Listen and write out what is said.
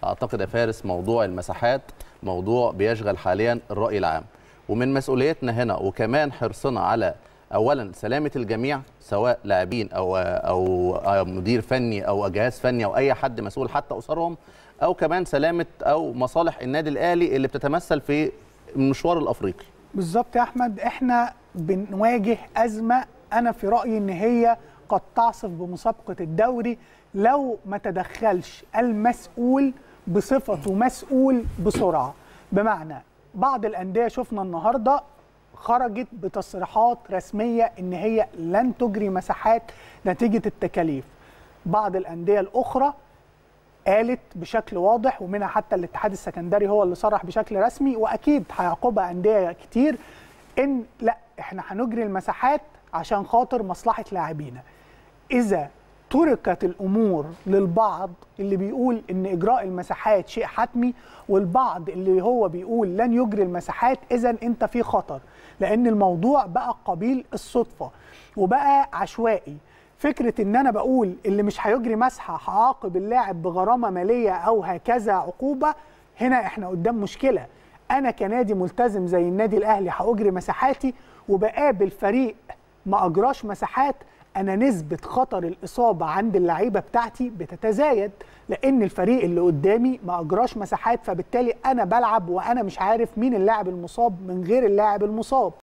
اعتقد يا فارس موضوع المساحات موضوع بيشغل حاليا الراي العام ومن مسؤوليتنا هنا وكمان حرصنا على اولا سلامه الجميع سواء لاعبين او او أو مدير فني او جهاز فني او اي حد مسؤول حتى اسرهم او كمان سلامه او مصالح النادي الاهلي اللي بتتمثل في المشوار الافريقي بالظبط يا احمد احنا بنواجه ازمه انا في رايي ان هي قد تعصف بمسابقه الدوري لو ما تدخلش المسؤول بصفته مسؤول بسرعه بمعنى بعض الانديه شفنا النهارده خرجت بتصريحات رسميه ان هي لن تجري مساحات نتيجه التكاليف بعض الانديه الاخرى قالت بشكل واضح ومنها حتى الاتحاد السكندري هو اللي صرح بشكل رسمي واكيد هيعقبها انديه كتير ان لا احنا هنجري المساحات عشان خاطر مصلحه لاعبينا اذا تركت الامور للبعض اللي بيقول ان اجراء المساحات شيء حتمي والبعض اللي هو بيقول لن يجري المساحات اذا انت في خطر لان الموضوع بقى قبيل الصدفه وبقى عشوائي فكره ان انا بقول اللي مش هيجري مسحه هعاقب اللاعب بغرامه ماليه او هكذا عقوبه هنا احنا قدام مشكله انا كنادي ملتزم زي النادي الاهلي هاجري مساحاتي وبقابل فريق ما اجراش مساحات انا نسبه خطر الاصابه عند اللعيبه بتاعتي بتتزايد لان الفريق اللي قدامي ما اجراش مساحات فبالتالي انا بلعب وانا مش عارف مين اللاعب المصاب من غير اللاعب المصاب